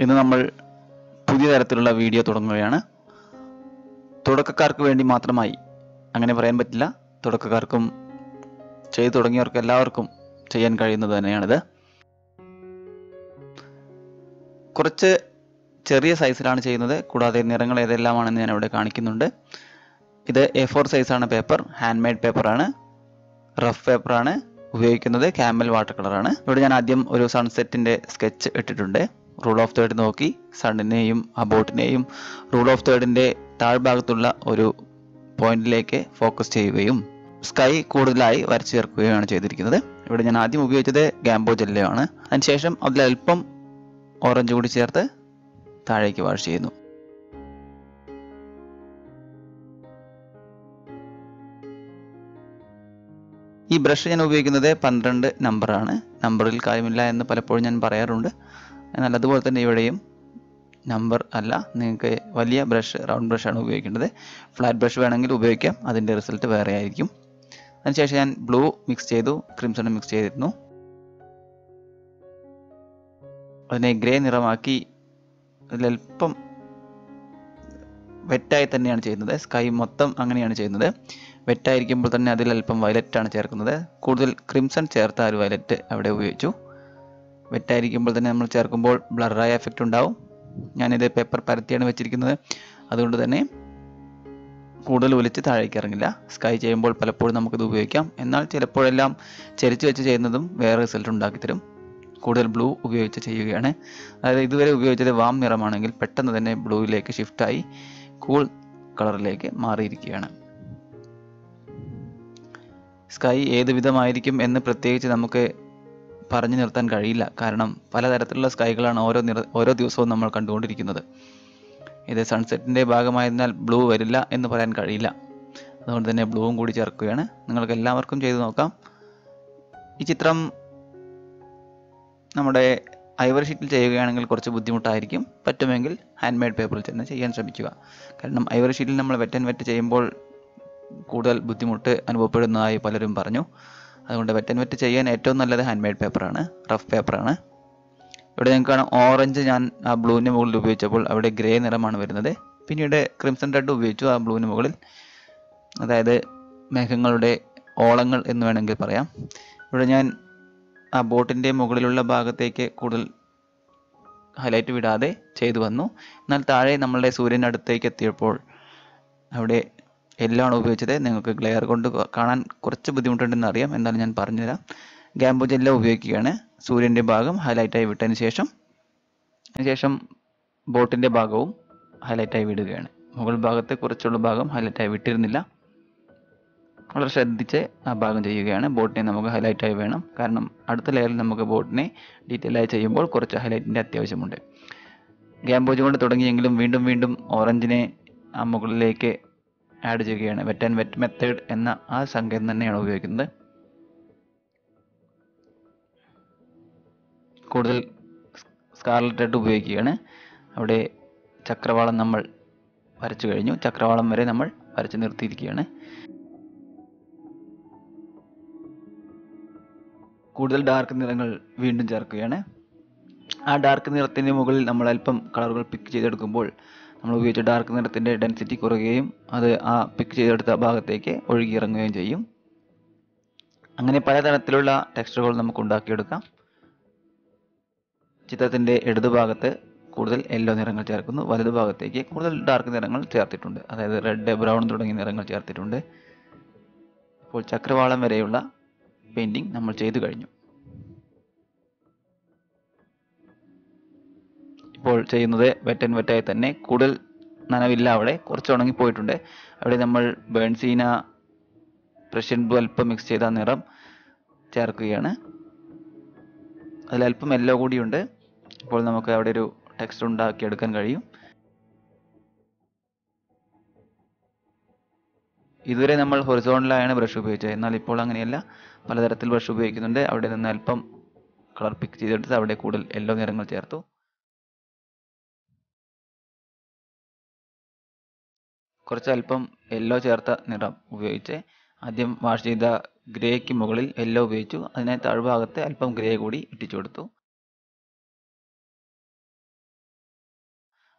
ഇന്ന് നമ്മൾ പുതിയ തരത്തിലുള്ള വീഡിയോ തുടങ്ങുകയാണ് തുടക്കക്കാർക്ക് വേണ്ടി മാത്രമായി അങ്ങനെ പറയാൻ പറ്റില്ല തുടക്കക്കാർക്കും ചെയ്തു തുടങ്ങിയവർക്ക് എല്ലാവർക്കും ചെയ്യാൻ കഴിയുന്നത് തന്നെയാണിത് കുറച്ച് ചെറിയ സൈസിലാണ് ചെയ്യുന്നത് കൂടാതെ നിറങ്ങൾ ഏതെല്ലാമാണെന്ന് ഞാൻ ഇവിടെ കാണിക്കുന്നുണ്ട് ഇത് എ ഫോർ സൈസാണ് പേപ്പർ ഹാൻഡ് മെയ്ഡ് പേപ്പറാണ് റഫ് പേപ്പറാണ് ഉപയോഗിക്കുന്നത് ക്യാമൽ വാട്ടർ കളറാണ് ഇവിടെ ഞാൻ ആദ്യം ഒരു സൺസെറ്റിന്റെ സ്കെച്ച് ഇട്ടിട്ടുണ്ട് റൂൾ ഓഫ് തേർഡ് നോക്കി സണ്ണിനെയും ആ ബോട്ടിനെയും റൂൾ ഓഫ് തേർഡിന്റെ താഴ്ഭാഗത്തുള്ള ഒരു പോയിന്റിലേക്ക് ഫോക്കസ് ചെയ്യുകയും സ്കൈ കൂടുതലായി വരച്ചു ചേർക്കുകയാണ് ചെയ്തിരിക്കുന്നത് ഇവിടെ ഞാൻ ആദ്യം ഉപയോഗിച്ചത് ഗാംബോ ജെല്ലയാണ് അതിനുശേഷം അതിൽ അല്പം ഓറഞ്ച് കൂടി ചേർത്ത് താഴേക്ക് വാഷ് ചെയ്യുന്നു ഈ ബ്രഷ് ഞാൻ ഉപയോഗിക്കുന്നത് പന്ത്രണ്ട് നമ്പറാണ് നമ്പറിൽ കാര്യമില്ല എന്ന് പലപ്പോഴും ഞാൻ പറയാറുണ്ട് എന്നാൽ അതുപോലെ തന്നെ ഇവിടെയും നമ്പർ അല്ല നിങ്ങൾക്ക് വലിയ ബ്രഷ് റൗണ്ട് ബ്രഷാണ് ഉപയോഗിക്കേണ്ടത് ഫ്ലാറ്റ് ബ്രഷ് വേണമെങ്കിൽ ഉപയോഗിക്കാം അതിൻ്റെ റിസൾട്ട് വേറെ ആയിരിക്കും അതിനുശേഷം ഞാൻ ബ്ലൂ മിക്സ് ചെയ്തു ക്രിംസൺ മിക്സ് ചെയ്തിരുന്നു അതിനെ ഗ്രേ നിറമാക്കി അതിലൽപ്പം വെറ്റായി തന്നെയാണ് ചെയ്യുന്നത് സ്കൈ മൊത്തം അങ്ങനെയാണ് ചെയ്യുന്നത് വെറ്റായിരിക്കുമ്പോൾ തന്നെ അതിൽ അല്പം വയലറ്റ് ആണ് ചേർക്കുന്നത് കൂടുതൽ ക്രിംസൺ ചേർത്ത ഒരു വയലറ്റ് അവിടെ ഉപയോഗിച്ചു വെറ്റായിരിക്കുമ്പോൾ തന്നെ നമ്മൾ ചേർക്കുമ്പോൾ ബ്ലറായ എഫക്റ്റ് ഉണ്ടാവും ഞാനിത് പേപ്പർ പരത്തിയാണ് വെച്ചിരിക്കുന്നത് അതുകൊണ്ട് തന്നെ കൂടുതൽ ഒലിച്ച് താഴേക്ക് ഇറങ്ങില്ല സ്കൈ ചെയ്യുമ്പോൾ പലപ്പോഴും നമുക്കിത് ഉപയോഗിക്കാം എന്നാൽ ചിലപ്പോഴെല്ലാം ചരിച്ച് വെച്ച് ചെയ്യുന്നതും വേറെ റിസൾട്ട് ഉണ്ടാക്കി തരും കൂടുതൽ ബ്ലൂ ഉപയോഗിച്ച് ചെയ്യുകയാണ് അതായത് ഇതുവരെ ഉപയോഗിച്ചത് വാം നിറമാണെങ്കിൽ പെട്ടെന്ന് തന്നെ ബ്ലൂയിലേക്ക് ഷിഫ്റ്റായി കൂൾ കളറിലേക്ക് മാറിയിരിക്കുകയാണ് സ്കൈ ഏത് വിധമായിരിക്കും എന്ന് പ്രത്യേകിച്ച് നമുക്ക് പറഞ്ഞു നിർത്താൻ കഴിയില്ല കാരണം പലതരത്തിലുള്ള സ്കൈകളാണ് ഓരോ നിറ ഓരോ ദിവസവും നമ്മൾ കണ്ടുകൊണ്ടിരിക്കുന്നത് ഇത് സൺസെറ്റിൻ്റെ ഭാഗമായതിനാൽ ബ്ലൂ വരില്ല എന്ന് പറയാൻ കഴിയില്ല അതുകൊണ്ട് തന്നെ ബ്ലൂവും കൂടി ചേർക്കുകയാണ് നിങ്ങൾക്ക് എല്ലാവർക്കും ചെയ്തു നോക്കാം ഈ ചിത്രം നമ്മുടെ ഐവറി ഷീറ്റിൽ ചെയ്യുകയാണെങ്കിൽ കുറച്ച് ബുദ്ധിമുട്ടായിരിക്കും പറ്റുമെങ്കിൽ ഹാൻഡ് മെയ്ഡ് പേപ്പറിൽ തന്നെ ചെയ്യാൻ ശ്രമിക്കുക കാരണം ഐവറി ഷീറ്റിൽ നമ്മൾ വെറ്റ് ആൻഡ് വെറ്റ് ചെയ്യുമ്പോൾ കൂടുതൽ ബുദ്ധിമുട്ട് അനുഭവപ്പെടുന്നതായി പലരും പറഞ്ഞു അതുകൊണ്ട് വെറ്റ് ആൻഡ് വെറ്റ് ചെയ്യാൻ ഏറ്റവും നല്ലത് ഹാൻഡ് മെയ്ഡ് പേപ്പറാണ് റഫ് പേപ്പറാണ് ഇവിടെ നിങ്ങൾക്ക് കാണാം ഓറഞ്ച് ഞാൻ ആ ബ്ലൂവിന് മുകളിൽ ഉപയോഗിച്ചപ്പോൾ അവിടെ ഗ്രേ നിറമാണ് വരുന്നത് പിന്നീട് ക്രിംസൺ റെഡ് ഉപയോഗിച്ചു ആ ബ്ലൂവിന് മുകളിൽ അതായത് മേഘങ്ങളുടെ ഓളങ്ങൾ എന്ന് വേണമെങ്കിൽ പറയാം ഇവിടെ ഞാൻ ആ ബോട്ടിൻ്റെ മുകളിലുള്ള ഭാഗത്തേക്ക് കൂടുതൽ ഹൈലൈറ്റ് വിടാതെ ചെയ്തു വന്നു എന്നാൽ താഴെ നമ്മളുടെ സൂര്യൻ്റെ അടുത്തേക്ക് എത്തിയപ്പോൾ അവിടെ എല്ലാം ആണ് ഉപയോഗിച്ചത് നിങ്ങൾക്ക് ഗ്ലെയർ കൊണ്ട് കാണാൻ കുറച്ച് ബുദ്ധിമുട്ടുണ്ടെന്ന് അറിയാം എന്നാലും ഞാൻ പറഞ്ഞുതരാം ഗാംബോ ജെല്ല ഉപയോഗിക്കുകയാണ് സൂര്യൻ്റെ ഭാഗം ഹൈലൈറ്റായി വിട്ടതിന് ശേഷം അതിനുശേഷം ബോട്ടിൻ്റെ ഭാഗവും ഹൈലൈറ്റായി വിടുകയാണ് മുകൾ ഭാഗത്തെ കുറച്ചുള്ള ഭാഗം ഹൈലൈറ്റായി വിട്ടിരുന്നില്ല വളരെ ശ്രദ്ധിച്ച് ആ ഭാഗം ചെയ്യുകയാണ് ബോട്ടിനെ നമുക്ക് ഹൈലൈറ്റായി വേണം കാരണം അടുത്ത ലെയറിൽ നമുക്ക് ബോട്ടിനെ ഡീറ്റെയിൽ ആയി ചെയ്യുമ്പോൾ കുറച്ച് ഹൈലൈറ്റിൻ്റെ അത്യാവശ്യമുണ്ട് ഗ്യാമ്പോജ് കൊണ്ട് തുടങ്ങിയെങ്കിലും വീണ്ടും വീണ്ടും ഓറഞ്ചിനെ ആ മുകളിലേക്ക് ആഡ് ചെയ്യുകയാണ് വെറ്റ് ആൻഡ് വെറ്റ് മെത്തേഡ് എന്ന ആ സങ്കേതം തന്നെയാണ് ഉപയോഗിക്കുന്നത് കൂടുതൽ സ്കാർലറ്റ് റെഡ് ഉപയോഗിക്കുകയാണ് അവിടെ ചക്രവാളം നമ്മൾ വരച്ചു കഴിഞ്ഞു ചക്രവാളം വരെ നമ്മൾ വരച്ചു നിർത്തിയിരിക്കുകയാണ് കൂടുതൽ ഡാർക്ക് നിറങ്ങൾ വീണ്ടും ചേർക്കുകയാണ് ആ ഡാർക്ക് നിറത്തിന് മുകളിൽ നമ്മൾ അല്പം കളറുകൾ പിക്ക് ചെയ്തെടുക്കുമ്പോൾ നമ്മൾ ഉപയോഗിച്ച ഡാർക്ക് നിറത്തിൻ്റെ ഡെൻസിറ്റി കുറയുകയും അത് ആ പിക്ക് ചെയ്തെടുത്ത ഭാഗത്തേക്ക് ഒഴുകിയിറങ്ങുകയും ചെയ്യും അങ്ങനെ പലതരത്തിലുള്ള ടെക്സ്ചറുകൾ നമുക്ക് ഉണ്ടാക്കിയെടുക്കാം ചിത്രത്തിൻ്റെ ഇടതുഭാഗത്ത് കൂടുതൽ യെല്ലോ നിറങ്ങൾ ചേർക്കുന്നു വലതുഭാഗത്തേക്ക് കൂടുതൽ ഡാർക്ക് നിറങ്ങൾ ചേർത്തിട്ടുണ്ട് അതായത് റെഡ് ബ്രൗൺ തുടങ്ങിയ നിറങ്ങൾ ചേർത്തിട്ടുണ്ട് അപ്പോൾ ചക്രവാളം വരെയുള്ള പെയിൻറ്റിങ് നമ്മൾ ചെയ്തു കഴിഞ്ഞു ഇപ്പോൾ ചെയ്യുന്നത് വെറ്റ് ആൻഡ് വെറ്റായി തന്നെ കൂടുതൽ നനവില്ല അവിടെ കുറച്ച് ഉണങ്ങിപ്പോയിട്ടുണ്ട് അവിടെ നമ്മൾ ബേൺസീന പ്രഷ്യൻ ബ്ലൂ അല്പം മിക്സ് ചെയ്ത നിറം ചേർക്കുകയാണ് അതിലല്പം യെല്ലോ കൂടിയുണ്ട് ഇപ്പോൾ നമുക്ക് അവിടെ ഒരു ടെക്സ്റ്റ് ഉണ്ടാക്കിയെടുക്കാൻ കഴിയും ഇതുവരെ നമ്മൾ ഹൊറിസോണ്ടലായാണ് ബ്രഷ് ഉപയോഗിച്ചത് എന്നാൽ ഇപ്പോൾ അങ്ങനെയല്ല പലതരത്തിൽ ബ്രഷ് ഉപയോഗിക്കുന്നുണ്ട് അവിടെ നിന്ന് അല്പം കളർ പിക്ക് ചെയ്തെടുത്ത് അവിടെ കൂടുതൽ യെല്ലോ നിറങ്ങൾ ചേർത്തു കുറച്ച് അല്പം യെല്ലോ ചേർത്ത നിറം ഉപയോഗിച്ച് ആദ്യം വാഷ് ചെയ്ത ഗ്രേക്ക് മുകളിൽ യെല്ലോ ഉപയോഗിച്ചു അതിനെ താഴ്ഭാഗത്ത് അല്പം ഗ്രേ കൂടി ഇട്ടിച്ചു കൊടുത്തു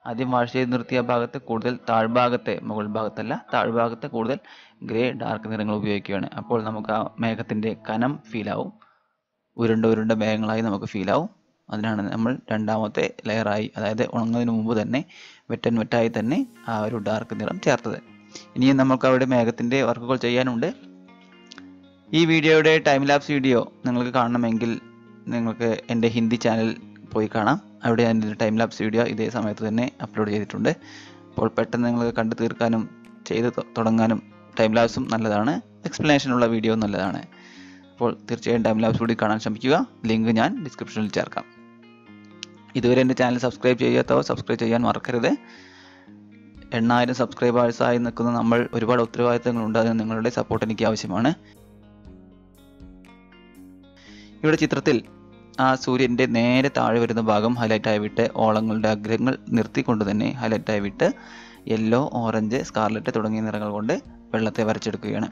ആദ്യം വാഷ് ചെയ്ത് നിർത്തിയ ഭാഗത്ത് കൂടുതൽ താഴ്ഭാഗത്തെ മുകൾ ഭാഗത്തല്ല താഴ്ഭാഗത്ത് കൂടുതൽ ഗ്രേ ഡാർക്ക് നിറങ്ങൾ ഉപയോഗിക്കുകയാണ് അപ്പോൾ നമുക്ക് ആ മേഘത്തിൻ്റെ കനം ഫീൽ ആവും ഉരുണ്ട ഉരുണ്ട മേഘങ്ങളായി നമുക്ക് ഫീൽ ആവും അതിനാണ് നമ്മൾ രണ്ടാമത്തെ ലെയറായി അതായത് ഉണങ്ങുന്നതിന് മുമ്പ് തന്നെ വെറ്റൻ വെറ്റായി തന്നെ ആ ഒരു ഡാർക്ക് നിറം ചേർത്തത് ഇനിയും നമുക്ക് അവിടെ മേഘത്തിൻ്റെ വർക്കുകൾ ചെയ്യാനുണ്ട് ഈ വീഡിയോയുടെ ടൈം ലാപ്സ് വീഡിയോ നിങ്ങൾക്ക് കാണണമെങ്കിൽ നിങ്ങൾക്ക് എൻ്റെ ഹിന്ദി ചാനൽ പോയി കാണാം അവിടെ ഞാൻ ടൈം ലാപ്സ് വീഡിയോ ഇതേ സമയത്ത് തന്നെ അപ്ലോഡ് ചെയ്തിട്ടുണ്ട് അപ്പോൾ പെട്ടെന്ന് നിങ്ങൾക്ക് കണ്ടു തീർക്കാനും ചെയ്ത് തൊ- തുടങ്ങാനും ടൈം ലാപ്സും നല്ലതാണ് എക്സ്പ്ലനേഷനുള്ള വീഡിയോ നല്ലതാണ് അപ്പോൾ തീർച്ചയായും ടൈം ലാപ്സ് കൂടി കാണാൻ ശ്രമിക്കുക ലിങ്ക് ഞാൻ ഡിസ്ക്രിപ്ഷനിൽ ചേർക്കാം ഇതുവരെ എൻ്റെ ചാനൽ സബ്സ്ക്രൈബ് ചെയ്യാത്തവർ സബ്സ്ക്രൈബ് ചെയ്യാൻ മറക്കരുത് എണ്ണായിരം സബ്സ്ക്രൈബേഴ്സായി നിൽക്കുന്ന നമ്മൾ ഒരുപാട് ഉത്തരവാദിത്തങ്ങളുണ്ട് അതിന് നിങ്ങളുടെ സപ്പോർട്ട് എനിക്ക് ആവശ്യമാണ് ഇവിടെ ചിത്രത്തിൽ ആ സൂര്യൻ്റെ നേരെ താഴെ വരുന്ന ഭാഗം highlight ആയി വിട്ട് ഓളങ്ങളുടെ അഗ്രങ്ങൾ നിർത്തിക്കൊണ്ട് തന്നെ highlight ആയി വിട്ട് യെല്ലോ ഓറഞ്ച് സ്കാർലറ്റ് തുടങ്ങിയ നിറങ്ങൾ കൊണ്ട് വെള്ളത്തെ വരച്ചെടുക്കുകയാണ്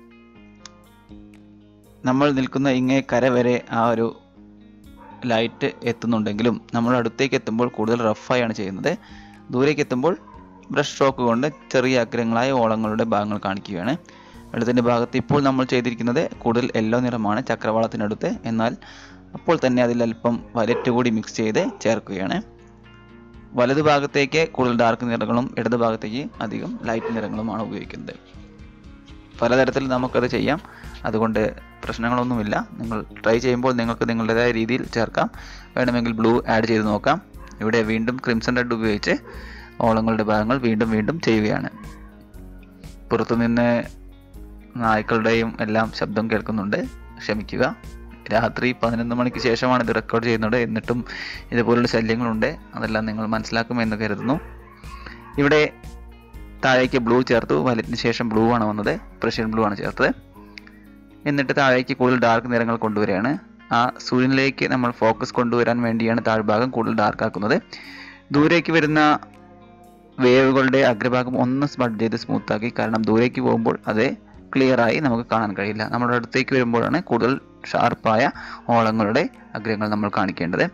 നമ്മൾ നിൽക്കുന്ന ഇങ്ങേ കര വരെ ആ ഒരു ലൈറ്റ് എത്തുന്നുണ്ടെങ്കിലും നമ്മൾ അടുത്തേക്ക് എത്തുമ്പോൾ കൂടുതൽ റഫായാണ് ചെയ്യുന്നത് ദൂരേക്ക് എത്തുമ്പോൾ ബ്രഷ് സ്ട്രോക്ക് കൊണ്ട് ചെറിയ അഗ്രങ്ങളായ ഓളങ്ങളുടെ ഭാഗങ്ങൾ കാണിക്കുകയാണ് വെള്ളത്തിൻ്റെ ഭാഗത്ത് ഇപ്പോൾ നമ്മൾ ചെയ്തിരിക്കുന്നത് കൂടുതൽ യെല്ലോ നിറമാണ് ചക്രവാളത്തിനടുത്ത് എന്നാൽ അപ്പോൾ തന്നെ അതിൽ അല്പം വലറ്റ് കൂടി മിക്സ് ചെയ്ത് ചേർക്കുകയാണ് വലതു ഭാഗത്തേക്ക് കൂടുതൽ ഡാർക്ക് നിറങ്ങളും ഇടതു ഭാഗത്തേക്ക് അധികം ലൈറ്റ് നിറങ്ങളുമാണ് ഉപയോഗിക്കുന്നത് പലതരത്തിൽ നമുക്കത് ചെയ്യാം അതുകൊണ്ട് പ്രശ്നങ്ങളൊന്നുമില്ല നിങ്ങൾ ട്രൈ ചെയ്യുമ്പോൾ നിങ്ങൾക്ക് നിങ്ങളുടേതായ രീതിയിൽ ചേർക്കാം വേണമെങ്കിൽ ബ്ലൂ ആഡ് ചെയ്ത് നോക്കാം ഇവിടെ വീണ്ടും ക്രിംസൺ റെഡ് ഉപയോഗിച്ച് ഓളങ്ങളുടെ ഭാഗങ്ങൾ വീണ്ടും വീണ്ടും ചെയ്യുകയാണ് പുറത്തുനിന്ന് നായ്ക്കളുടെയും എല്ലാം ശബ്ദം കേൾക്കുന്നുണ്ട് ക്ഷമിക്കുക രാത്രി പതിനൊന്ന് മണിക്ക് ശേഷമാണ് ഇത് റെക്കോർഡ് ചെയ്യുന്നത് എന്നിട്ടും ഇതുപോലുള്ള ശല്യങ്ങളുണ്ട് അതെല്ലാം നിങ്ങൾ മനസ്സിലാക്കുമെന്ന് കരുതുന്നു ഇവിടെ താഴേക്ക് ബ്ലൂ ചേർത്തു വലറ്റിന് ശേഷം ബ്ലൂ ആണ് വന്നത് പ്രഷ്യൻ ബ്ലൂ ആണ് ചേർത്തത് എന്നിട്ട് താഴേക്ക് കൂടുതൽ ഡാർക്ക് നിറങ്ങൾ കൊണ്ടുവരികയാണ് ആ സൂര്യനിലേക്ക് നമ്മൾ ഫോക്കസ് കൊണ്ടുവരാൻ വേണ്ടിയാണ് താഴ്ഭാഗം കൂടുതൽ ഡാർക്ക് ആക്കുന്നത് ദൂരേക്ക് വരുന്ന വേവുകളുടെ അഗ്രഭാഗം ഒന്ന് സ്മഡ് ചെയ്ത് സ്മൂത്ത് ആക്കി കാരണം ദൂരേക്ക് പോകുമ്പോൾ അത് ക്ലിയർ ആയി നമുക്ക് കാണാൻ കഴിയില്ല നമ്മുടെ അടുത്തേക്ക് വരുമ്പോഴാണ് കൂടുതൽ ഷാർപ്പായ ഓളങ്ങളുടെ അഗ്രങ്ങൾ നമ്മൾ കാണിക്കേണ്ടത്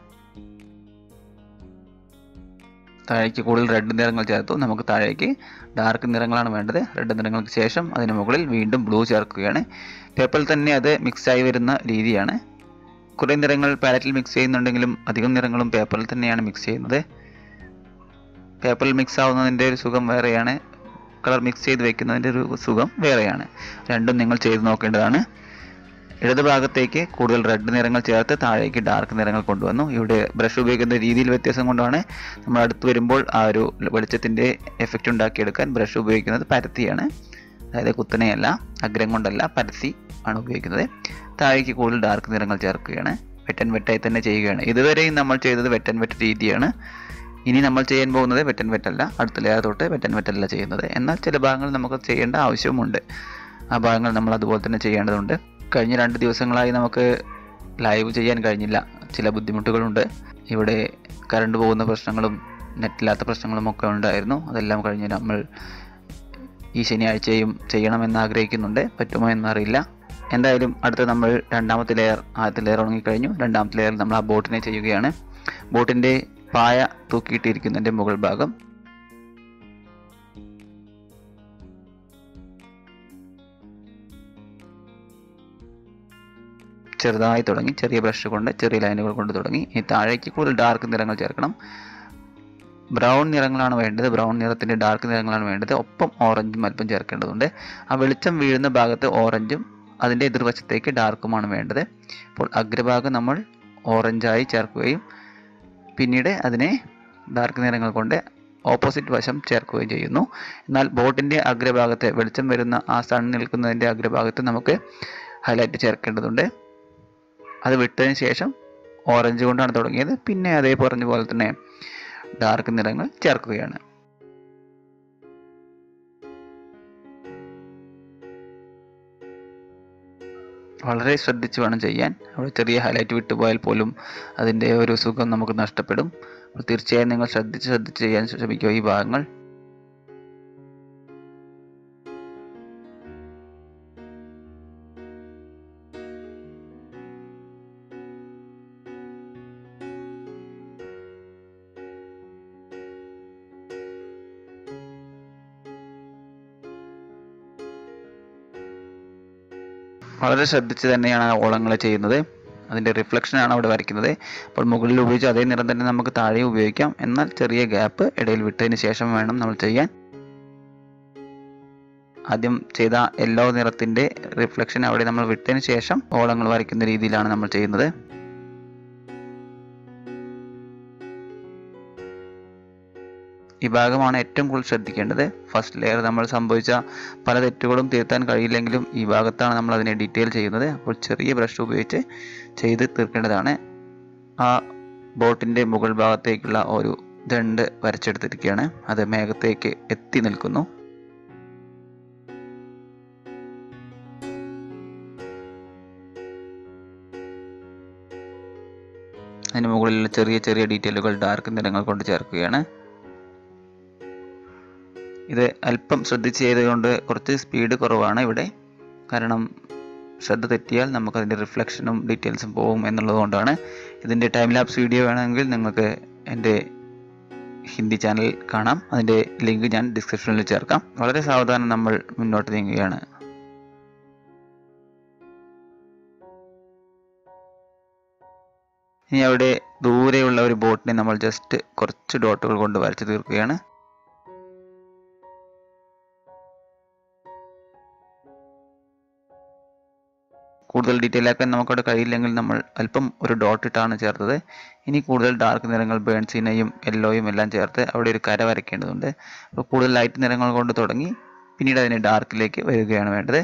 താഴേക്ക് കൂടുതൽ റെഡ് നിറങ്ങൾ ചേർത്തു നമുക്ക് താഴേക്ക് ഡാർക്ക് നിറങ്ങളാണ് വേണ്ടത് റെഡ് നിറങ്ങൾക്ക് ശേഷം അതിന് മുകളിൽ വീണ്ടും ബ്ലൂ ചേർക്കുകയാണ് പേപ്പറിൽ തന്നെ അത് മിക്സ് ആയി വരുന്ന രീതിയാണ് കുറേ നിറങ്ങൾ പാലറ്റിൽ മിക്സ് ചെയ്യുന്നുണ്ടെങ്കിലും അധികം നിറങ്ങളും പേപ്പറിൽ തന്നെയാണ് മിക്സ് ചെയ്യുന്നത് പേപ്പറിൽ മിക്സ് ആവുന്നതിൻ്റെ ഒരു സുഖം വേറെയാണ് കളർ മിക്സ് ചെയ്ത് വെക്കുന്നതിൻ്റെ ഒരു സുഖം വേറെയാണ് രണ്ടും നിങ്ങൾ ചെയ്ത് നോക്കേണ്ടതാണ് ഇടത് ഭാഗത്തേക്ക് കൂടുതൽ റെഡ് നിറങ്ങൾ ചേർത്ത് താഴേക്ക് ഡാർക്ക് നിറങ്ങൾ കൊണ്ടുവന്നു ഇവിടെ ബ്രഷ് ഉപയോഗിക്കുന്ന രീതിയിൽ വ്യത്യാസം കൊണ്ടാണ് നമ്മൾ അടുത്ത് വരുമ്പോൾ ആ ഒരു വെളിച്ചത്തിൻ്റെ എഫക്റ്റ് ഉണ്ടാക്കിയെടുക്കാൻ ബ്രഷ് ഉപയോഗിക്കുന്നത് പരത്തിയാണ് അതായത് കുത്തനെയല്ല അഗ്രം കൊണ്ടല്ല പരത്തി ആണ് ഉപയോഗിക്കുന്നത് താഴേക്ക് കൂടുതൽ ഡാർക്ക് നിറങ്ങൾ ചേർക്കുകയാണ് വെട്ടൻ വെട്ടായി തന്നെ ചെയ്യുകയാണ് ഇതുവരെയും നമ്മൾ ചെയ്തത് വെട്ടൻ വെട്ട രീതിയാണ് ഇനി നമ്മൾ ചെയ്യാൻ പോകുന്നത് വെട്ടൻ വെറ്റല്ല അടുത്ത ലെയർ തൊട്ട് വെട്ടൻ വെറ്റല്ല ചെയ്യുന്നത് എന്നാൽ ചില ഭാഗങ്ങൾ നമുക്ക് ചെയ്യേണ്ട ആവശ്യമുണ്ട് ആ ഭാഗങ്ങൾ നമ്മൾ അതുപോലെ തന്നെ ചെയ്യേണ്ടതുണ്ട് കഴിഞ്ഞ രണ്ട് ദിവസങ്ങളായി നമുക്ക് ലൈവ് ചെയ്യാൻ കഴിഞ്ഞില്ല ചില ബുദ്ധിമുട്ടുകളുണ്ട് ഇവിടെ കറണ്ട് പോകുന്ന പ്രശ്നങ്ങളും നെറ്റില്ലാത്ത പ്രശ്നങ്ങളും ഒക്കെ ഉണ്ടായിരുന്നു അതെല്ലാം കഴിഞ്ഞ് നമ്മൾ ഈ ശനിയാഴ്ചയും ചെയ്യണമെന്ന് ആഗ്രഹിക്കുന്നുണ്ട് പറ്റുമോ എന്നറിയില്ല എന്തായാലും അടുത്ത നമ്മൾ രണ്ടാമത്തെ ലെയർ ആദ്യത്തെ ലെയർ ഉണങ്ങിക്കഴിഞ്ഞു രണ്ടാമത്തെ ലെയറിൽ നമ്മൾ ആ ബോട്ടിനെ ചെയ്യുകയാണ് ബോട്ടിൻ്റെ പായ തൂക്കിയിട്ടിരിക്കുന്നതിൻ്റെ മുകൾ ഭാഗം ചെറുതായി തുടങ്ങി ചെറിയ ബ്രഷ് കൊണ്ട് ചെറിയ ലൈനുകൾ കൊണ്ട് തുടങ്ങി ഇനി താഴേക്ക് കൂടുതൽ ഡാർക്ക് നിറങ്ങൾ ചേർക്കണം ബ്രൗൺ നിറങ്ങളാണ് വേണ്ടത് ബ്രൗൺ നിറത്തിൻ്റെ ഡാർക്ക് നിറങ്ങളാണ് വേണ്ടത് ഒപ്പം ഓറഞ്ചും അല്പം ചേർക്കേണ്ടതുണ്ട് ആ വെളിച്ചം വീഴുന്ന ഭാഗത്ത് ഓറഞ്ചും അതിൻ്റെ എതിർവശത്തേക്ക് ഡാർക്കുമാണ് വേണ്ടത് അപ്പോൾ അഗ്രഭാഗം നമ്മൾ ഓറഞ്ചായി ചേർക്കുകയും പിന്നീട് അതിനെ ഡാർക്ക് നിറങ്ങൾ കൊണ്ട് ഓപ്പോസിറ്റ് വശം ചേർക്കുകയും ചെയ്യുന്നു എന്നാൽ ബോട്ടിൻ്റെ അഗ്രഭാഗത്ത് വെളിച്ചം വരുന്ന ആ സൺ നിൽക്കുന്നതിൻ്റെ അഗ്രഭാഗത്ത് നമുക്ക് ഹൈലൈറ്റ് ചേർക്കേണ്ടതുണ്ട് അത് വിട്ടതിന് ശേഷം ഓറഞ്ച് കൊണ്ടാണ് തുടങ്ങിയത് പിന്നെ അതേ പറഞ്ഞ പോലെ തന്നെ ഡാർക്ക് നിറങ്ങൾ ചേർക്കുകയാണ് വളരെ ശ്രദ്ധിച്ച് വേണം ചെയ്യാൻ അവിടെ ചെറിയ ഹൈലൈറ്റ് വിട്ടുപോയാൽ പോലും അതിൻ്റെ ഒരു സുഖം നമുക്ക് നഷ്ടപ്പെടും അപ്പോൾ തീർച്ചയായും നിങ്ങൾ ശ്രദ്ധിച്ച് ശ്രദ്ധിച്ച് ചെയ്യാൻ ശ്രമിക്കുക ഈ ഭാഗങ്ങൾ വളരെ ശ്രദ്ധിച്ച് തന്നെയാണ് ആ ഓളങ്ങൾ ചെയ്യുന്നത് അതിൻ്റെ റിഫ്ലക്ഷനാണ് അവിടെ വരയ്ക്കുന്നത് അപ്പോൾ മുകളിൽ ഉപയോഗിച്ച് അതേ നിറം തന്നെ നമുക്ക് താഴെ ഉപയോഗിക്കാം എന്നാൽ ചെറിയ ഗ്യാപ്പ് ഇടയിൽ വിട്ടതിന് ശേഷം വേണം നമ്മൾ ചെയ്യാൻ ആദ്യം ചെയ്ത യെല്ലോ നിറത്തിൻ്റെ റിഫ്ലക്ഷൻ അവിടെ നമ്മൾ വിട്ടതിന് ശേഷം ഓളങ്ങൾ വരയ്ക്കുന്ന രീതിയിലാണ് നമ്മൾ ചെയ്യുന്നത് ഈ ഭാഗമാണ് ഏറ്റവും കൂടുതൽ ശ്രദ്ധിക്കേണ്ടത് ഫസ്റ്റ് ലെയർ നമ്മൾ സംഭവിച്ച പല തെറ്റുകളും തിരുത്താൻ കഴിയില്ലെങ്കിലും ഈ ഭാഗത്താണ് നമ്മൾ അതിനെ ഡീറ്റെയിൽ ചെയ്യുന്നത് അപ്പോൾ ചെറിയ ബ്രഷ് ഉപയോഗിച്ച് ചെയ്ത് തീർക്കേണ്ടതാണ് ആ ബോട്ടിൻ്റെ മുകൾ ഭാഗത്തേക്കുള്ള ഒരു ദണ്ട് വരച്ചെടുത്തിരിക്കുകയാണ് അത് മേഘത്തേക്ക് എത്തി നിൽക്കുന്നു അതിന് മുകളിലുള്ള ചെറിയ ചെറിയ ഡീറ്റെയിലുകൾ ഡാർക്ക് നിറങ്ങൾ കൊണ്ട് ചേർക്കുകയാണ് ഇത് അല്പം ശ്രദ്ധിച്ച് ചെയ്തുകൊണ്ട് കുറച്ച് സ്പീഡ് കുറവാണ് ഇവിടെ കാരണം ശ്രദ്ധ തെറ്റിയാൽ നമുക്കതിൻ്റെ റിഫ്ലക്ഷനും ഡീറ്റെയിൽസും പോകും എന്നുള്ളത് കൊണ്ടാണ് ഇതിൻ്റെ ടൈം ലാപ്സ് വീഡിയോ വേണമെങ്കിൽ നിങ്ങൾക്ക് എൻ്റെ ഹിന്ദി ചാനൽ കാണാം അതിൻ്റെ ലിങ്ക് ഞാൻ ഡിസ്ക്രിപ്ഷനിൽ ചേർക്കാം വളരെ സാവധാനം നമ്മൾ മുന്നോട്ട് നീങ്ങുകയാണ് ഇനി അവിടെ ദൂരെയുള്ള ഒരു ബോട്ടിനെ നമ്മൾ ജസ്റ്റ് കുറച്ച് ഡോട്ടുകൾ കൊണ്ട് വരച്ചു തീർക്കുകയാണ് കൂടുതൽ ഡീറ്റെയിൽ ആക്കാൻ നമുക്കവിടെ കഴിയില്ലെങ്കിൽ നമ്മൾ അല്പം ഒരു ഡോട്ട് ഇട്ടാണ് ചേർത്തത് ഇനി കൂടുതൽ ഡാർക്ക് നിറങ്ങൾ ബേൺസീനയും യെല്ലോയും എല്ലാം ചേർത്ത് അവിടെ ഒരു കര വരയ്ക്കേണ്ടതുണ്ട് അപ്പോൾ കൂടുതൽ ലൈറ്റ് നിറങ്ങൾ കൊണ്ട് തുടങ്ങി പിന്നീട് അതിനെ ഡാർക്കിലേക്ക് വരികയാണ് വേണ്ടത്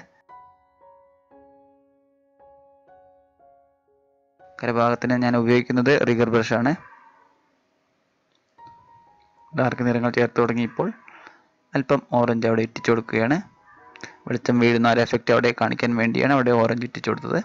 കരഭാഗത്തിന് ഞാൻ ഉപയോഗിക്കുന്നത് റിഗർ ബ്രഷാണ് ഡാർക്ക് നിറങ്ങൾ ചേർത്ത് തുടങ്ങിയപ്പോൾ അല്പം ഓറഞ്ച് അവിടെ ഇറ്റിച്ചു കൊടുക്കുകയാണ് വെളിച്ചം വീഴുന്ന ഒരു എഫക്റ്റ് അവിടെ കാണിക്കാൻ വേണ്ടിയാണ് അവിടെ ഓറഞ്ച് ഇറ്റിച്ചു കൊടുത്തത്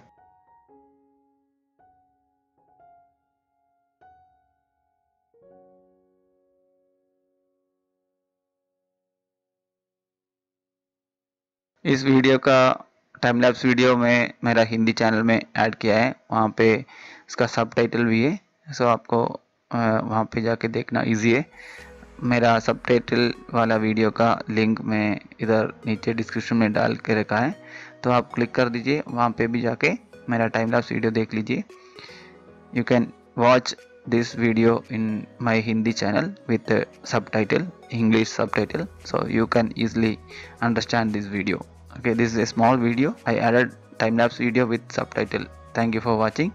इस वीडियो का टाइम लैप्स वीडियो में मेरा हिंदी चैनल में ऐड किया है वहाँ पे इसका सब टाइटल भी है सो आपको अ, वहाँ पे जाके देखना इजी है मेरा सब टाइटल वाला वीडियो का लिंक मैं इधर नीचे डिस्क्रिप्शन में डाल के रखा है तो आप क्लिक कर दीजिए वहाँ पे भी जाके मेरा टाइम लैप्स वीडियो देख लीजिए you can watch this video in my hindi channel with the subtitle english subtitle so you can easily understand this video okay this is a small video i added time lapse video with subtitle thank you for watching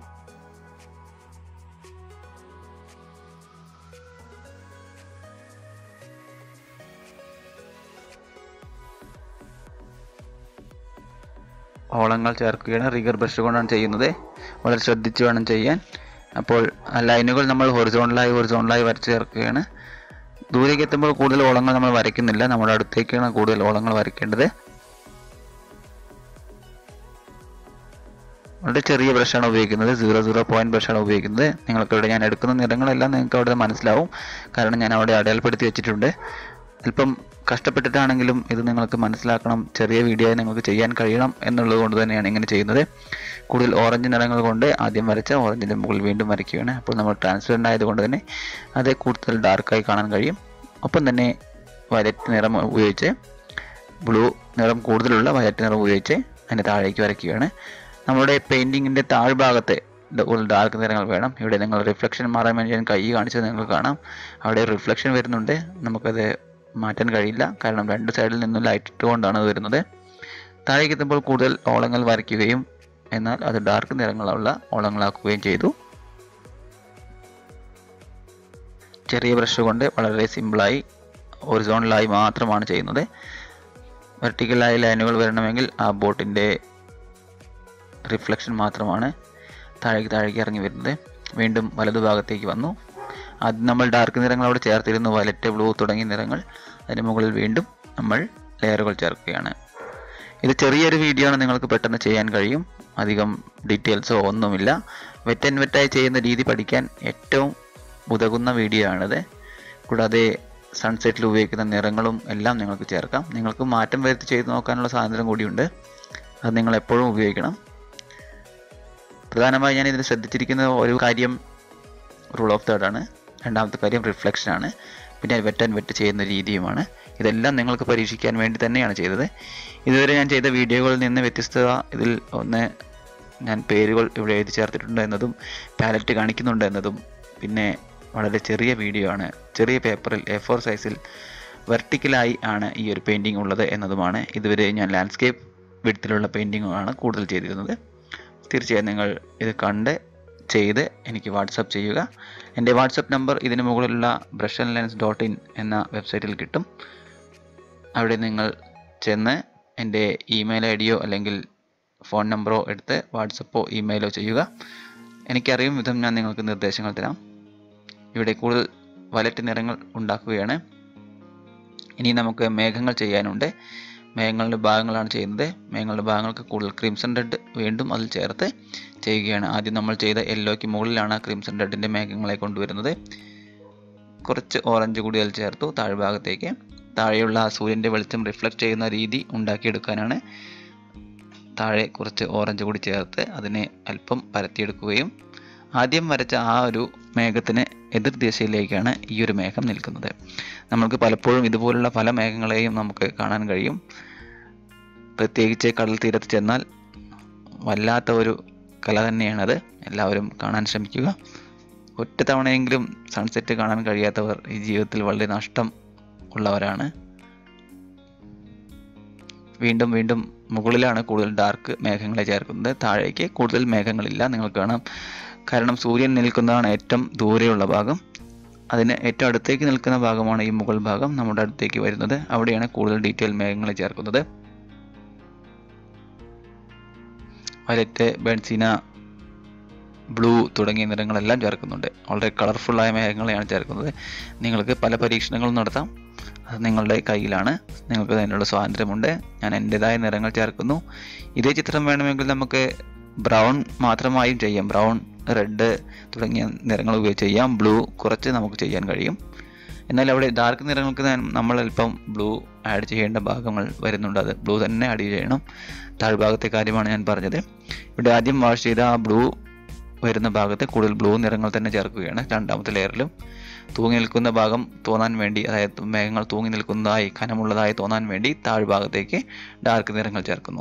ഓളങ്ങൾ ചേർക്കുകയാണ് rigger brush കൊണ്ടാണ് ചെയ്യുന്നത് വളരെ ശ്രദ്ധിച്ച് വേണം ചെയ്യാൻ അപ്പോൾ ആ ലൈനുകൾ നമ്മൾ ഹൊറിസോണലായി ഹൊറിസോണലായി വരച്ച് ചേർക്കുകയാണ് ദൂരേക്ക് എത്തുമ്പോൾ കൂടുതൽ ഓളങ്ങൾ നമ്മൾ വരയ്ക്കുന്നില്ല നമ്മുടെ അടുത്തേക്കാണ് കൂടുതൽ ഓളങ്ങൾ വരയ്ക്കേണ്ടത് വളരെ ചെറിയ ബ്രഷാണ് ഉപയോഗിക്കുന്നത് സീറോ സീറോ പോയിന്റ് ബ്രഷാണ് ഉപയോഗിക്കുന്നത് നിങ്ങൾക്ക് ഇവിടെ ഞാൻ എടുക്കുന്ന നിറങ്ങളെല്ലാം നിങ്ങൾക്ക് അവിടെ മനസ്സിലാവും കാരണം ഞാൻ അവിടെ അടയാളപ്പെടുത്തി വെച്ചിട്ടുണ്ട് അല്പം കഷ്ടപ്പെട്ടിട്ടാണെങ്കിലും ഇത് നിങ്ങൾക്ക് മനസ്സിലാക്കണം ചെറിയ വീഡിയോ നിങ്ങൾക്ക് ചെയ്യാൻ കഴിയണം എന്നുള്ളത് കൊണ്ട് തന്നെയാണ് ഇങ്ങനെ ചെയ്യുന്നത് കൂടുതൽ ഓറഞ്ച് നിറങ്ങൾ കൊണ്ട് ആദ്യം വരച്ച ഓറഞ്ചിൻ്റെ മുകളിൽ വീണ്ടും വരയ്ക്കുകയാണ് അപ്പോൾ നമ്മൾ ട്രാൻസ്പെറൻ്റ് ആയതുകൊണ്ട് തന്നെ അത് കൂടുതൽ ഡാർക്കായി കാണാൻ കഴിയും ഒപ്പം തന്നെ വയലറ്റ് നിറം ഉപയോഗിച്ച് ബ്ലൂ നിറം കൂടുതലുള്ള വയലറ്റ് നിറം ഉപയോഗിച്ച് അതിൻ്റെ താഴേക്ക് വരയ്ക്കുകയാണ് നമ്മുടെ പെയിൻറ്റിങ്ങിൻ്റെ താഴ്ഭാഗത്തെ ഡാർക്ക് നിറങ്ങൾ വേണം ഇവിടെ നിങ്ങൾ റിഫ്ലക്ഷൻ മാറാൻ വേണ്ടി ഞാൻ കൈ കാണിച്ചത് നിങ്ങൾക്ക് കാണാം അവിടെ റിഫ്ലക്ഷൻ വരുന്നുണ്ട് നമുക്കത് മാറ്റാൻ കഴിയില്ല കാരണം രണ്ട് സൈഡിൽ നിന്നും ലൈറ്റ് ഇട്ടുകൊണ്ടാണ് അത് വരുന്നത് താഴേക്ക് എത്തുമ്പോൾ കൂടുതൽ ഓളങ്ങൾ വരയ്ക്കുകയും എന്നാൽ അത് ഡാർക്ക് നിറങ്ങളുള്ള ഓളങ്ങളാക്കുകയും ചെയ്തു ചെറിയ ബ്രഷ് കൊണ്ട് വളരെ സിമ്പിളായി ഒറിസോണലായി മാത്രമാണ് ചെയ്യുന്നത് വെർട്ടിക്കലായി ലൈനുകൾ വരണമെങ്കിൽ ആ ബോട്ടിൻ്റെ റിഫ്ലക്ഷൻ മാത്രമാണ് താഴേക്ക് താഴേക്ക് ഇറങ്ങി വരുന്നത് വീണ്ടും വലതുഭാഗത്തേക്ക് വന്നു ആദ്യം നമ്മൾ ഡാർക്ക് നിറങ്ങൾ അവിടെ ചേർത്തിരുന്നു വയലറ്റ് ബ്ലൂ തുടങ്ങിയ നിറങ്ങൾ അതിന് മുകളിൽ വീണ്ടും നമ്മൾ ലെയറുകൾ ചേർക്കുകയാണ് ഇത് ചെറിയൊരു വീഡിയോ ആണ് നിങ്ങൾക്ക് പെട്ടെന്ന് ചെയ്യാൻ കഴിയും അധികം ഡീറ്റെയിൽസോ ഒന്നുമില്ല വെറ്റ് ആൻഡ് വെറ്റായി ചെയ്യുന്ന രീതി പഠിക്കാൻ ഏറ്റവും ഉതകുന്ന വീഡിയോ ആണിത് കൂടാതെ സൺസെറ്റിൽ ഉപയോഗിക്കുന്ന നിറങ്ങളും എല്ലാം നിങ്ങൾക്ക് ചേർക്കാം നിങ്ങൾക്ക് മാറ്റം വരുത്തി ചെയ്ത് നോക്കാനുള്ള സ്വാതന്ത്ര്യം കൂടിയുണ്ട് അത് നിങ്ങൾ എപ്പോഴും ഉപയോഗിക്കണം പ്രധാനമായി ഞാൻ ഇതിൽ ശ്രദ്ധിച്ചിരിക്കുന്ന ഒരു കാര്യം റൂൾ ഓഫ് തേർഡ് ആണ് രണ്ടാമത്തെ കാര്യം റിഫ്ലക്ഷൻ ആണ് പിന്നെ വെറ്റ് ആൻഡ് വെറ്റ് ചെയ്യുന്ന രീതിയുമാണ് ഇതെല്ലാം നിങ്ങൾക്ക് പരീക്ഷിക്കാൻ വേണ്ടി തന്നെയാണ് ചെയ്തത് ഇതുവരെ ഞാൻ ചെയ്ത വീഡിയോകളിൽ നിന്ന് വ്യത്യസ്തത ഇതിൽ ഒന്ന് ഞാൻ പേരുകൾ ഇവിടെ എഴുതി ചേർത്തിട്ടുണ്ട് എന്നതും പാലറ്റ് കാണിക്കുന്നുണ്ട് എന്നതും പിന്നെ വളരെ ചെറിയ വീഡിയോ ആണ് ചെറിയ പേപ്പറിൽ എ ഫോർ സൈസിൽ വെർട്ടിക്കലായി ആണ് ഈ ഒരു പെയിൻറ്റിംഗ് ഉള്ളത് എന്നതുമാണ് ഇതുവരെ ഞാൻ ലാൻഡ്സ്കേപ്പ് വിടത്തിലുള്ള പെയിൻറ്റിങ്ങാണ് കൂടുതൽ ചെയ്തിരുന്നത് തീർച്ചയായും നിങ്ങൾ ഇത് കണ്ട് ചെയ്ത് എനിക്ക് വാട്സപ്പ് ചെയ്യുക എൻ്റെ വാട്സപ്പ് നമ്പർ ഇതിന് മുകളിലുള്ള brush and lens dot in എന്ന വെബ്സൈറ്റിൽ കിട്ടും അവിടെ നിങ്ങൾ ചെന്ന് എൻ്റെ ഇമെയിൽ ഐ ഡിയോ അല്ലെങ്കിൽ ഫോൺ നമ്പറോ എടുത്ത് വാട്സപ്പോ ഇമെയിലോ ചെയ്യുക എനിക്കറിയും വിധം ഞാൻ നിങ്ങൾക്ക് നിർദ്ദേശങ്ങൾ തരാം ഇവിടെ കൂടുതൽ വലറ്റ് നിറങ്ങൾ ഉണ്ടാക്കുകയാണ് ഇനി നമുക്ക് മേഘങ്ങൾ ചെയ്യാനുണ്ട് മേഘങ്ങളുടെ ഭാഗങ്ങളാണ് ചെയ്യുന്നത് മേഘങ്ങളുടെ ഭാഗങ്ങൾക്ക് കൂടുതൽ ക്രിംസൺ റെഡ് വീണ്ടും അതിൽ ചേർത്ത് ചെയ്യുകയാണ് ആദ്യം നമ്മൾ ചെയ്ത യെല്ലോയ്ക്ക് മുകളിലാണ് ക്രിംസൺ റെഡിൻ്റെ മേഘങ്ങളെ കൊണ്ടുവരുന്നത് കുറച്ച് ഓറഞ്ച് കൂടി അതിൽ ചേർത്തു താഴ്ഭാഗത്തേക്ക് താഴെയുള്ള ആ സൂര്യൻ്റെ വെളിച്ചം റിഫ്ലക്റ്റ് ചെയ്യുന്ന രീതി ഉണ്ടാക്കിയെടുക്കാനാണ് താഴെ കുറച്ച് ഓറഞ്ച് കൂടി ചേർത്ത് അതിനെ അല്പം പരത്തിയെടുക്കുകയും ആദ്യം വരച്ച ആ ഒരു മേഘത്തിന് എതിർ ദിശയിലേക്കാണ് ഈ ഒരു മേഘം നിൽക്കുന്നത് നമ്മൾക്ക് പലപ്പോഴും ഇതുപോലുള്ള പല മേഘങ്ങളെയും നമുക്ക് കാണാൻ കഴിയും പ്രത്യേകിച്ച് കടൽ തീരത്ത് ചെന്നാൽ വല്ലാത്ത ഒരു കല തന്നെയാണത് എല്ലാവരും കാണാൻ ശ്രമിക്കുക ഒറ്റ തവണയെങ്കിലും സൺസെറ്റ് കാണാൻ കഴിയാത്തവർ ഈ ജീവിതത്തിൽ വളരെ നഷ്ടം ഉള്ളവരാണ് വീണ്ടും വീണ്ടും മുകളിലാണ് കൂടുതൽ ഡാർക്ക് മേഘങ്ങളെ ചേർക്കുന്നത് താഴേക്ക് കൂടുതൽ മേഘങ്ങളില്ല നിങ്ങൾക്ക് കാണാം കാരണം സൂര്യൻ നിൽക്കുന്നതാണ് ഏറ്റവും ദൂരെയുള്ള ഭാഗം അതിന് ഏറ്റവും അടുത്തേക്ക് നിൽക്കുന്ന ഭാഗമാണ് ഈ മുകൾ ഭാഗം നമ്മുടെ അടുത്തേക്ക് വരുന്നത് അവിടെയാണ് കൂടുതൽ ഡീറ്റെയിൽ മേഘങ്ങളെ ചേർക്കുന്നത് വയലറ്റ് ബെൻസീന ബ്ലൂ തുടങ്ങിയ നിറങ്ങളെല്ലാം ചേർക്കുന്നുണ്ട് വളരെ കളർഫുള്ളായ മേഘങ്ങളെയാണ് ചേർക്കുന്നത് നിങ്ങൾക്ക് പല പരീക്ഷണങ്ങളും നടത്താം അത് നിങ്ങളുടെ കയ്യിലാണ് നിങ്ങൾക്ക് അതിനുള്ള സ്വാതന്ത്ര്യമുണ്ട് ഞാൻ എൻ്റെതായ നിറങ്ങൾ ചേർക്കുന്നു ഇതേ ചിത്രം വേണമെങ്കിൽ നമുക്ക് ബ്രൗൺ മാത്രമായും ചെയ്യാം ബ്രൗൺ റെഡ് തുടങ്ങിയ നിറങ്ങൾ ഉപയോഗിച്ച് ചെയ്യാം ബ്ലൂ കുറച്ച് നമുക്ക് ചെയ്യാൻ കഴിയും എന്നാൽ അവിടെ ഡാർക്ക് നിറങ്ങൾക്ക് ഞാൻ- നമ്മൾ അല്പം ബ്ലൂ ആഡ് ചെയ്യേണ്ട ഭാഗങ്ങൾ വരുന്നുണ്ട് അത് ബ്ലൂ തന്നെ ആഡ് ചെയ്യണം താഴ്ഭാഗത്തെ കാര്യമാണ് ഞാൻ പറഞ്ഞത് ഇവിടെ ആദ്യം വാഷ് ചെയ്ത ആ ബ്ലൂ വരുന്ന ഭാഗത്ത് കൂടുതൽ ബ്ലൂ നിറങ്ങൾ തന്നെ ചേർക്കുകയാണ് രണ്ടാമത്തെ ലെയറിലും തൂങ്ങി നിൽക്കുന്ന ഭാഗം തോന്നാൻ വേണ്ടി അതായത് മേഘങ്ങൾ തൂങ്ങി നിൽക്കുന്നതായി കനമുള്ളതായി തോന്നാൻ വേണ്ടി താഴ്ഭാഗത്തേക്ക് ഡാർക്ക് നിറങ്ങൾ ചേർക്കുന്നു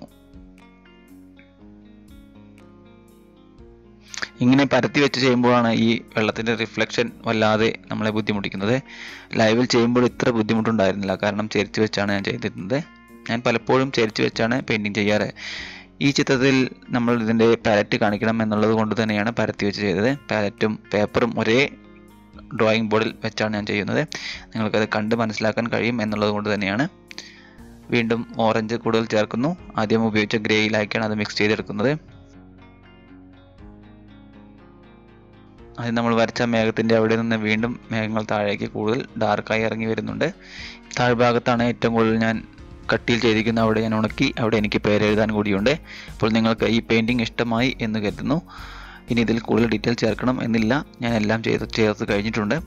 ഇങ്ങനെ പരത്തി വെച്ച് ചെയ്യുമ്പോഴാണ് ഈ വെള്ളത്തിൻ്റെ റിഫ്ലക്ഷൻ വല്ലാതെ നമ്മളെ ബുദ്ധിമുട്ടിക്കുന്നത് ലൈവിൽ ചെയ്യുമ്പോൾ ഇത്ര ബുദ്ധിമുട്ടുണ്ടായിരുന്നില്ല കാരണം ചെരിച്ച് വെച്ചാണ് ഞാൻ ചെയ്തിരുന്നത് ഞാൻ പലപ്പോഴും ചെരിച്ച് വെച്ചാണ് പെയിൻറ്റിങ് ചെയ്യാറ് ഈ ചിത്രത്തിൽ നമ്മൾ ഇതിൻ്റെ പാലറ്റ് കാണിക്കണം എന്നുള്ളത് കൊണ്ട് തന്നെയാണ് പരത്തി വെച്ച് ചെയ്തത് പാലറ്റും പേപ്പറും ഒരേ ഡ്രോയിങ് ബോർഡിൽ വെച്ചാണ് ഞാൻ ചെയ്യുന്നത് നിങ്ങൾക്കത് കണ്ട് മനസ്സിലാക്കാൻ കഴിയും എന്നുള്ളത് കൊണ്ട് തന്നെയാണ് വീണ്ടും ഓറഞ്ച് കൂടുതൽ ചേർക്കുന്നു ആദ്യം ഉപയോഗിച്ച ഗ്രേയിലാക്കിയാണ് അത് മിക്സ് ചെയ്തെടുക്കുന്നത് അത് നമ്മൾ വരച്ച മേഘത്തിൻ്റെ അവിടെ നിന്ന് വീണ്ടും മേഘങ്ങൾ താഴേക്ക് കൂടുതൽ ഡാർക്കായി ഇറങ്ങി വരുന്നുണ്ട് താഴ്ഭാഗത്താണ് ഏറ്റവും കൂടുതൽ ഞാൻ കട്ടിയിൽ ചെയ്തിരിക്കുന്ന അവിടെ ഞാൻ ഉണക്കി അവിടെ എനിക്ക് പേരെഴുതാൻ കൂടിയുണ്ട് അപ്പോൾ നിങ്ങൾക്ക് ഈ പെയിൻറ്റിങ് ഇഷ്ടമായി എന്ന് കരുതുന്നു ഇനി ഇതിൽ കൂടുതൽ ഡീറ്റെയിൽ ചേർക്കണം എന്നില്ല ഞാൻ എല്ലാം ചെയ്ത് ചേർത്ത് കഴിഞ്ഞിട്ടുണ്ട്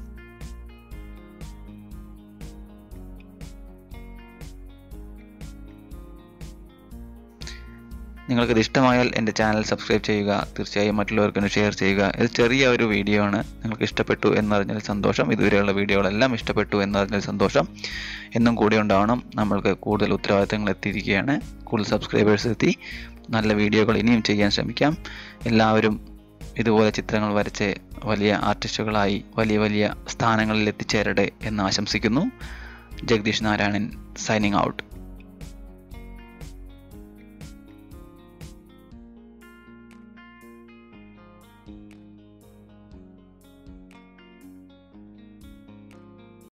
നിങ്ങൾക്കിത് ഇഷ്ടമായാൽ എൻ്റെ ചാനൽ സബ്സ്ക്രൈബ് ചെയ്യുക തീർച്ചയായും മറ്റുള്ളവർക്കൊന്ന് ഷെയർ ചെയ്യുക ഇത് ചെറിയ ഒരു വീഡിയോ ആണ് നിങ്ങൾക്ക് ഇഷ്ടപ്പെട്ടു എന്നറിഞ്ഞാൽ സന്തോഷം ഇതുവരെയുള്ള വീഡിയോകളെല്ലാം ഇഷ്ടപ്പെട്ടു എന്നറിഞ്ഞാൽ സന്തോഷം എന്നും കൂടി ഉണ്ടാവണം നമ്മൾക്ക് കൂടുതൽ ഉത്തരവാദിത്തങ്ങൾ എത്തിയിരിക്കുകയാണ് കൂടുതൽ സബ്സ്ക്രൈബേഴ്സ് എത്തി നല്ല വീഡിയോകൾ ഇനിയും ചെയ്യാൻ ശ്രമിക്കാം എല്ലാവരും ഇതുപോലെ ചിത്രങ്ങൾ വരച്ച് വലിയ ആർട്ടിസ്റ്റുകളായി വലിയ വലിയ സ്ഥാനങ്ങളിൽ എത്തിച്ചേരട്ടെ എന്ന് ആശംസിക്കുന്നു ജഗദീഷ് നാരായണൻ സൈനിങ് ഔട്ട്